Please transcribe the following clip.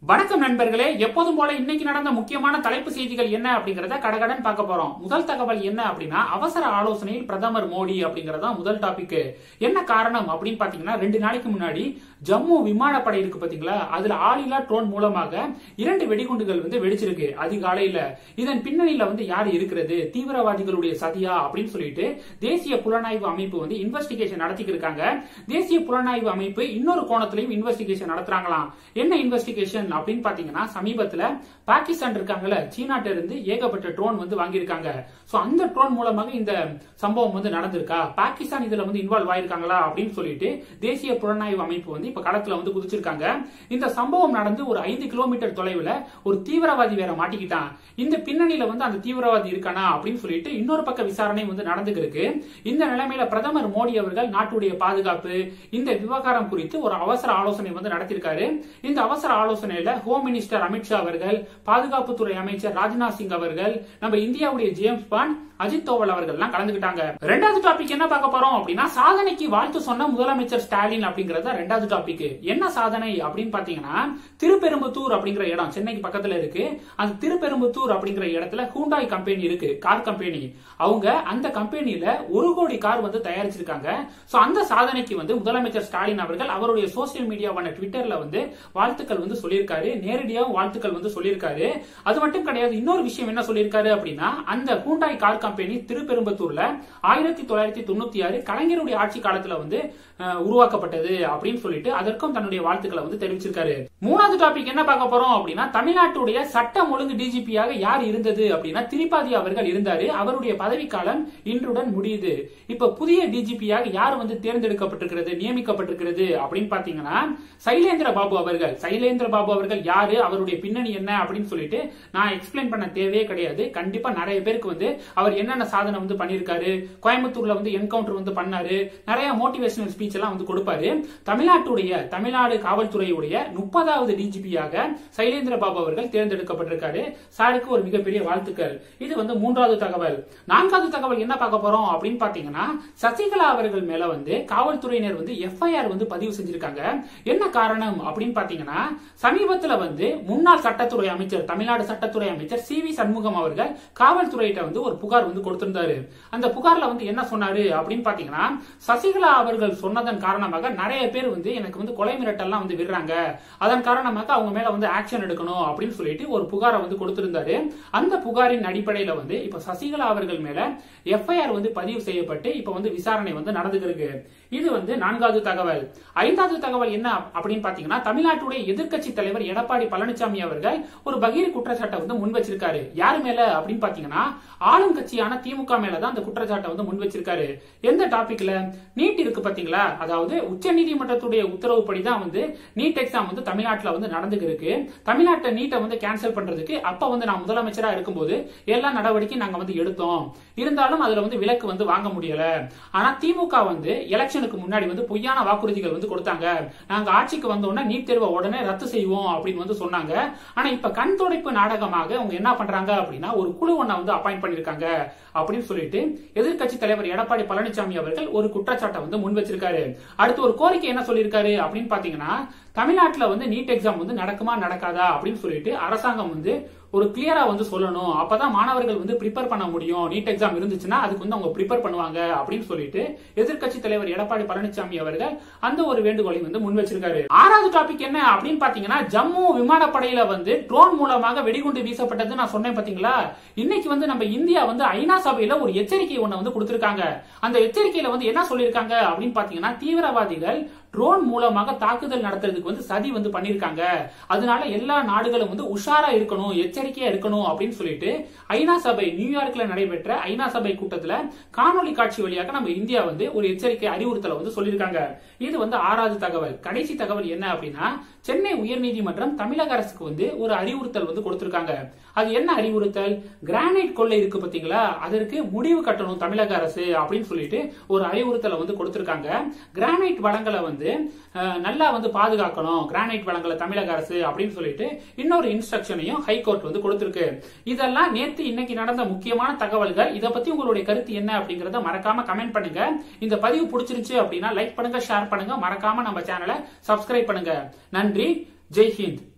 வணக்கம் நண்பர்களே எப்போதும் போல இன்னைக்கு நடந்த முக்கியமான தலைப்பு செய்திகள் என்ன அப்படிங்கறத கடகடன் பார்க்க போறோம் முதல் தகவல் என்ன அப்படின்னா அவசர ஆலோசனையில் பிரதமர் மோடி அப்படிங்கறதா முதல் டாபிக் என்ன காரணம் அப்படின்னு பாத்தீங்கன்னா ரெண்டு நாளைக்கு முன்னாடி ஜம்மு விமானப்படை இருக்கு பாத்தீங்களா அதுல ஆளில்லா ட்ரோன் மூலமாக இரண்டு வெடிகுண்டுகள் வந்து வெடிச்சிருக்கு அதிகாலையில இதன் பின்னணியில வந்து யார் இருக்கிறது தீவிரவாதிகளுடைய சதியா அப்படின்னு சொல்லிட்டு தேசிய புலனாய்வு அமைப்பு வந்து இன்வெஸ்டிகேஷன் நடத்திட்டு இருக்காங்க தேசிய புலனாய்வு அமைப்பு இன்னொரு கோணத்திலையும் இன்வெஸ்டிகேஷன் நடத்துறாங்களாம் என்ன இன்வெஸ்டிகேஷன் அப்படின்னு பாத்தீங்கன்னா சமீபத்துல பாகிஸ்தான் இருக்காங்கல்ல சீனாட்ட இருந்து ஏகப்பட்ட ட்ரோன் வந்து வாங்கியிருக்காங்க சோ அந்த ட்ரோன் மூலமாக இந்த சம்பவம் வந்து நடந்திருக்கா பாகிஸ்தான் இதுல வந்து இன்வால்வ் ஆயிருக்காங்களா அப்படின்னு சொல்லிட்டு தேசிய புலனாய்வு அமைப்பு வந்து இப்ப களத்துல வந்து குதிச்சிருக்காங்க இந்த சம்பவம் நடந்து ஒரு ஐந்து கிலோமீட்டர் தொலைவுல ஒரு தீவிரவாதி வேற மாட்டிக்கிட்டான் இந்த பின்னணியில வந்து அந்த தீவிரவாதி இருக்கானா அப்படின்னு சொல்லிட்டு இன்னொரு பக்க விசாரணை வந்து நடந்துக்கு இருக்கு இந்த நிலைமையில பிரதமர் மோடி அவர்கள் நாட்டுடைய பாதுகாப்பு இந்த விவகாரம் குறித்து ஒரு அவசர ஆலோசனை வந்து நடத்தியிருக்காரு இந்த அவசர ஆலோசனையில ஹோம் மினிஸ்டர் அமித்ஷா அவர்கள் பாதுகாப்புத்துறை அமைச்சர் ராஜ்நாத் சிங் அவர்கள் நம்ம இந்தியாவுடைய ஜேம்ஸ் பாண்ட் அஜித் தோவல் அவர்கள் எல்லாம் கலந்துக்கிட்டாங்க ரெண்டாவது டாபிக் என்ன பார்க்க போறோம் அப்படின்னா சாதனைக்கு வாழ்த்து சொன்ன முதலமைச்சர் ஸ்டாலின் அப்படிங்கறத ரெண்டாவது டாபிக் என்ன சாதனை அப்படின்னு பாத்தீங்கன்னா திருப்பெரும்புத்தூர் அப்படிங்கிற இடம் சென்னைக்கு பக்கத்துல இருக்கு அந்த திருப்பெரும்புத்தூர் அப்படிங்கிற இடத்துல ஹூண்டாய் கம்பெனி இருக்கு கார் கம்பெனி அவங்க அந்த கம்பெனியில ஒரு கோடி கார் வந்து தயாரிச்சிருக்காங்க சோ அந்த சாதனைக்கு வந்து முதலமைச்சர் ஸ்டாலின் அவர்கள் அவருடைய சோசியல் மீடியாவான ட்விட்டர்ல வந்து வாழ்த்துக்கள் வந்து சொல்லியிருக்காரு நேரடியாக வாழ்த்துக்கள் வந்து சொல்லியிருக்காரு அது மட்டும் கிடையாது இன்னொரு விஷயம் என்ன சொல்லியிருக்காரு அப்படின்னா அந்த ஹூண்டாய் கார் கம்பெனி திருப்பெரும்பத்தூர்ல ஆயிரத்தி தொள்ளாயிரத்தி தொண்ணூத்தி ஆறு கலைஞருடைய ஆட்சி காலத்துல வந்து அஹ், உருவாக்கப்பட்டது அப்படின்னு சொல்லிட்டு அதற்கும் தன்னுடைய வாழ்த்துக்களை வந்து தெரிவிச்சிருக்காரு மூணாவது டாபிக் என்ன பார்க்க போறோம் அப்படின்னா தமிழ்நாட்டுடைய சட்டம் ஒழுங்கு டிஜிபியாக யார் இருந்தது அப்படின்னா திரிபாதி அவர்கள் இருந்தாரு அவருடைய பதவிக்காலம் இன்றுடன் முடியுது இப்ப புதிய டிஜிபியாக யார் வந்து தேர்ந்தெடுக்கப்பட்டிருக்கிறது நியமிக்கப்பட்டிருக்கிறது அப்படின்னு பாத்தீங்கன்னா சைலேந்திர பாபு அவர்கள் சைலேந்திர பாபு அவர்கள் யாரு அவருடைய பின்னணி என்ன அப்படின்னு சொல்லிட்டு நான் எக்ஸ்பிளைன் பண்ண தேவையே கிடையாது கண்டிப்பா நிறைய பேருக்கு வந்து அவர் என்னென்ன சாதனை வந்து பண்ணிருக்காரு கோயம்புத்தூர்ல வந்து என்கவுண்டர் வந்து பண்ணாரு நிறைய மோட்டிவேஷனல் ஸ்பீச் எல்லாம் வந்து கொடுப்பாரு தமிழ்நாட்டுடைய தமிழ்நாடு காவல்துறையுடைய முப்பதாவது டிஜிபியாக சைலேந்திர பாபு அவர்கள் தேர்ந்தெடுக்கப்பட்டிருக்காரு சாருக்கு ஒரு மிகப்பெரிய வாழ்த்துக்கள் இது வந்து மூன்றாவது தகவல் நான்காவது தகவல் என்ன பார்க்க போறோம் அப்படின்னு பாத்தீங்கன்னா சசிகலா அவர்கள் மேல வந்து காவல்துறையினர் வந்து எஃப்ஐஆர் வந்து பதிவு செஞ்சிருக்காங்க என்ன காரணம் அப்படின்னு பாத்தீங்கன்னா சமீபத்துல வந்து முன்னாள் சட்டத்துறை அமைச்சர் தமிழ்நாடு சட்டத்துறை அமைச்சர் சி வி சண்முகம் அவர்கள் காவல்துறையிட்ட வந்து ஒரு புகார் வந்து கொடுத்திருந்தாரு அந்த புகார்ல வந்து என்ன சொன்னாரு அப்படின்னு பாத்தீங்கன்னா சசிகலா அவர்கள் சொன்னதன் காரணமாக நிறைய பேர் வந்து எனக்கு வந்து கொலை மிரட்டல்லாம் வந்து விடுறாங்க அதன் காரணமாக அவங்க மேல வந்து ஆக்ஷன் எடுக்கணும் அப்படின்னு சொல்லிட்டு ஒரு புகாரை வந்து கொடுத்திருந்தாரு அந்த புகாரின் அடிப்படையில வந்து இப்ப சசிகலா அவர்கள் மேல எஃப்ஐஆர் வந்து பதிவு செய்யப்பட்டு இப்ப வந்து விசாரணை வந்து நடந்துட்டு இருக்கு இது வந்து நான்காவது தகவல் ஐந்தாவது தகவல் என்ன அப்படின்னு பாத்தீங்கன்னா தமிழ்நாட்டுடைய எதிர்க்கட்சி தலைவர் எடப்பாடி பழனிசாமி அவர்கள் ஒரு பகீர் குற்றச்சாட்டை வந்து முன் வச்சிருக்காரு யாரு மேல அப்படின்னு பாத்தீங்கன்னா ஆளும் கட்சியான திமுக மேலதான் அந்த குற்றச்சாட்டை வந்து முன் வச்சிருக்காரு எந்த டாபிக்ல நீட் இருக்கு பாத்தீங்களா அதாவது உச்ச நீதிமன்றத்துடைய உத்தரவுப்படி தான் வந்து நீட் எக்ஸாம் வந்து தமிழ்நாட்டுல வந்து நடந்துக்கு இருக்கு தமிழ்நாட்டை நீட்டை வந்து கேன்சல் பண்றதுக்கு அப்ப வந்து நான் முதலமைச்சரா இருக்கும்போது எல்லா நடவடிக்கையும் நாங்க வந்து எடுத்தோம் இருந்தாலும் அதுல வந்து விலக்கு வந்து வாங்க முடியல ஆனா திமுக வந்து எலெக்ஷனுக்கு முன்னாடி வந்து பொய்யான வாக்குறுதிகள் வந்து கொடுத்தாங்க நாங்க ஆட்சிக்கு வந்த உடனே நீட் தேர்வை உடனே ரத்து செய்வோம் அப்படின்னு வந்து சொன்னாங்க ஆனா இப்ப கண் துடைப்பு நாடகமாக அவங்க என்ன பண்றாங்க அப்படின்னா ஒரு குழு ஒண்ண வந்து அப்பாயிண்ட் பண்ணிருக்காங்க அப்படின்னு சொல்லிட்டு எதிர்க்கட்சி தலைவர் எடப்பாடி பழனிசாமி அவர்கள் ஒரு குற்றச்சாட்டை வந்து முன் வச்சிருக்காரு அடுத்து ஒரு கோரிக்கை என்ன சொல்லியிருக்காரு அப்படின்னு பாத்தீங்கன்னா தமிழ்நாட்டுல வந்து நீட் எக்ஸாம் வந்து நடக்குமா நடக்காதா அப்படின்னு சொல்லிட்டு அரசாங்கம் வந்து ஒரு கிளியரா வந்து சொல்லணும் அப்பதான் மாணவர்கள் வந்து ப்ரிப்பேர் பண்ண முடியும் நீட் எக்ஸாம் இருந்துச்சுன்னா அதுக்கு வந்து அவங்க ப்ரிப்பேர் பண்ணுவாங்க அப்படின்னு சொல்லிட்டு எதிர்க்கட்சி தலைவர் எடப்பாடி பழனிசாமி அவர்கள் அந்த ஒரு வேண்டுகோளை வந்து முன் வச்சிருக்காரு ஆறாவது டாபிக் என்ன அப்படின்னு பாத்தீங்கன்னா ஜம்மு விமானப்படையில வந்து ட்ரோன் மூலமாக வெடிகுண்டு வீசப்பட்டது நான் சொன்னேன் பாத்தீங்களா இன்னைக்கு வந்து நம்ம இந்தியா வந்து ஐநா சபையில ஒரு எச்சரிக்கை ஒண்ணு வந்து கொடுத்திருக்காங்க அந்த எச்சரிக்கையில வந்து என்ன சொல்லியிருக்காங்க அப்படின்னு பாத்தீங்கன்னா தீவிரவாதிகள் ட்ரோன் மூலமாக தாக்குதல் நடத்துறதுக்கு வந்து சதி வந்து பண்ணிருக்காங்க அதனால எல்லா நாடுகளும் வந்து உஷாரா இருக்கணும் எச்சரிக்கையா இருக்கணும் அப்படின்னு சொல்லிட்டு ஐநா சபை நியூயார்க்ல நடைபெற்ற ஐநா சபை கூட்டத்துல காணொலி காட்சி வழியாக நம்ம இந்தியா வந்து ஒரு எச்சரிக்கை அறிவுறுத்தலை வந்து சொல்லியிருக்காங்க இது வந்து ஆறாவது தகவல் கடைசி தகவல் என்ன அப்படின்னா சென்னை உயர்நீதிமன்றம் தமிழக அரசுக்கு வந்து ஒரு அறிவுறுத்தல் வந்து கொடுத்திருக்காங்க அது என்ன அறிவுறுத்தல் கிரானைட் கொள்ளை இருக்கு பாத்தீங்களா அதற்கு முடிவு கட்டணும் தமிழக அரசு அப்படின்னு சொல்லிட்டு ஒரு அறிவுறுத்தலை வந்து கொடுத்திருக்காங்க கிரானைட் வளங்களை வந்து அஹ், நல்லா வந்து பாதுகாக்கணும் கிரானைட் வளங்களை தமிழக அரசு அப்படின்னு சொல்லிட்டு இன்னொரு இன்ஸ்ட்ரக்ஷனையும் ஹைகோர்ட் வந்து கொடுத்திருக்கு இதெல்லாம் நேத்து இன்னைக்கு நடந்த முக்கியமான தகவல்கள் இதை பத்தி உங்களுடைய கருத்து என்ன அப்படிங்கறத மறக்காம கமெண்ட் பண்ணுங்க இந்த பதிவு பிடிச்சிருச்சு அப்படின்னா லைக் பண்ணுங்க ஷேர் பண்ணுங்க மறக்காம நம்ம சேனலை சப்ஸ்கிரைப் பண்ணுங்க நன்றி ஜெய் ஹிந்த்